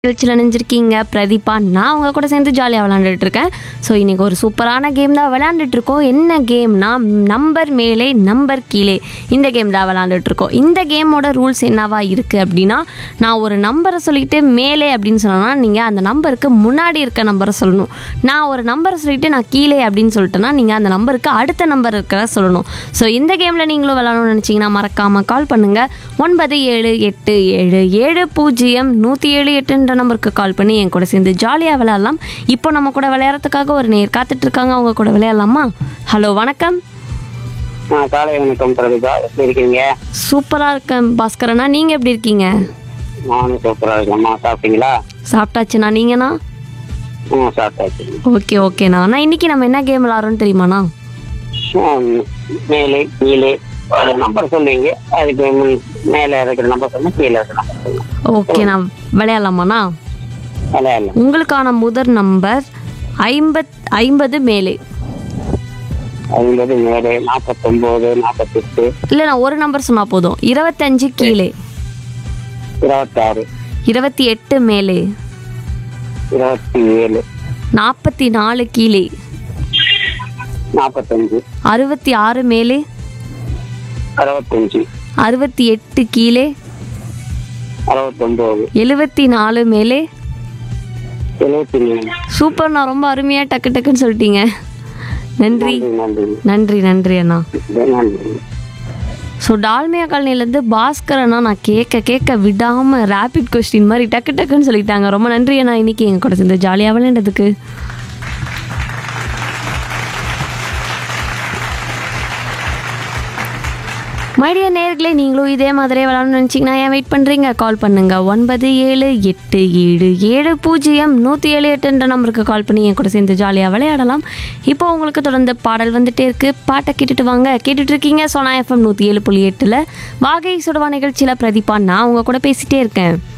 நிகழ்ச்சியில் நினைஞ்சிருக்கீங்க பிரதீபா நான் உங்க கூட சேர்ந்து ஜாலியாக விளாண்டுட்டு இருக்கேன் ஸோ இன்னைக்கு ஒரு சூப்பரான கேம் தான் விளையாண்டுட்டு இருக்கோம் என்ன கேம்னா நம்பர் மேலே நம்பர் கீழே இந்த கேம் தான் விளையாண்டுட்டு இருக்கோம் இந்த கேமோட ரூல்ஸ் என்னவா இருக்கு அப்படின்னா நான் ஒரு நம்பரை சொல்லிட்டு மேலே அப்படின்னு சொன்னேன்னா நீங்கள் அந்த நம்பருக்கு முன்னாடி இருக்க நம்பரை சொல்லணும் நான் ஒரு நம்பரை சொல்லிட்டு நான் கீழே அப்படின்னு சொல்லிட்டேன்னா நீங்கள் அந்த நம்பருக்கு அடுத்த நம்பர் இருக்கிற சொல்லணும் ஸோ இந்த கேமில் நீங்களும் விளாடணும்னு நினச்சிங்கன்னா மறக்காமல் கால் பண்ணுங்கள் ஒன்பது ஏழு எட்டு ஏழு ஏழு பூஜ்ஜியம் நூற்றி ஏழு எட்டுன்ற நம்பருக்கு கால் பண்ணி என் கூட சேர்ந்து ஜாலியாக விளையாடலாம் இப்போ நம்ம கூட விளையாடுறதுக்காக ஒரு நேர் காத்துட்டு இருக்காங்க அவங்க கூட விளையாடலாமா ஹலோ வணக்கம் ஆ காலை வணக்கம் பிரதீபா எப்படி இருக்கீங்க சூப்பராக இருக்கேன் பாஸ்கரண்ணா நீங்கள் எப்படி இருக்கீங்க நானும் சூப்பராக இருக்கேன்மா சாப்பிட்டீங்களா சாப்பிட்டாச்சுண்ணா நீங்கண்ணா ம் சாப்பிட்டாச்சு ஓகே ஓகேண்ணா அண்ணா இன்னைக்கு நம்ம என்ன கேம் விளாட்றோன்னு தெரியுமாண்ணா ம், மேலே கீழே ஒரு நம்பர் சொல்லுவீங்க அதுக்கு முன் மேலே இருக்கிற நம்பர் சொன்னா கீழே இருக்கிற நம்பர் சொல்லுங்க ஓகேண்ணா விளையாடலாமாண்ணா இல்லை இல்லை உங்களுக்கான முதல் நம்பர் ஐம்பத் ஐம்பது மேலே ஐம்பது மேலே நாற்பத்தொம்போது நாற்பத்தெட்டு இல்லை நான் ஒரு நம்பர் சொன்னால் போதும் இருபத்தஞ்சு கீழே இருபத்தாறு இருபத்தி எட்டு மேலே இருபத்தி ஏழு நாற்பத்தி நாலு கீழே நாற்பத்தஞ்சு அறுபத்தி ஆறு மேலே அறுபத்தஞ்சு அறுபத்தி எட்டு கீழே அறுபத்தொம்போது எழுபத்தி நாலு மேலே எழுபத்தி மூணு சூப்பர் நான் ரொம்ப அருமையாக டக்கு டக்குன்னு சொல்லிட்டீங்க நன்றி நன்றி நன்றி நன்றி அண்ணா நன்றி ஸோ டால்மியா காலனிலேருந்து பாஸ்கர் அண்ணா நான் கேட்க கேட்க விடாமல் ரேபிட் கொஸ்டின் மாதிரி டக்கு டக்குன்னு சொல்லிட்டாங்க ரொம்ப நன்றி அண்ணா இன்னைக்கு எங்கள் கூட சேர்ந்து ஜாலியாக விளையாண்டதுக்கு மைடிய நேர்களே நீங்களும் இதே மாதிரி விளாடணும்னு நினச்சிங்கன்னா ஏன் வெயிட் பண்ணுறீங்க கால் பண்ணுங்க ஒன்பது ஏழு எட்டு ஏழு ஏழு பூஜ்ஜியம் நூற்றி ஏழு எட்டுன்ற நம்பருக்கு கால் பண்ணி என் கூட சேர்ந்து ஜாலியாக விளையாடலாம் இப்போ உங்களுக்கு தொடர்ந்து பாடல் வந்துட்டே இருக்கு பாட்டை கேட்டுட்டு வாங்க கேட்டுட்டு இருக்கீங்க சோனா எஃப்எம் நூற்றி ஏழு புள்ளி எட்டில் வாகை சுடவா நிகழ்ச்சியில் பிரதீபா நான் உங்க கூட பேசிட்டே இருக்கேன்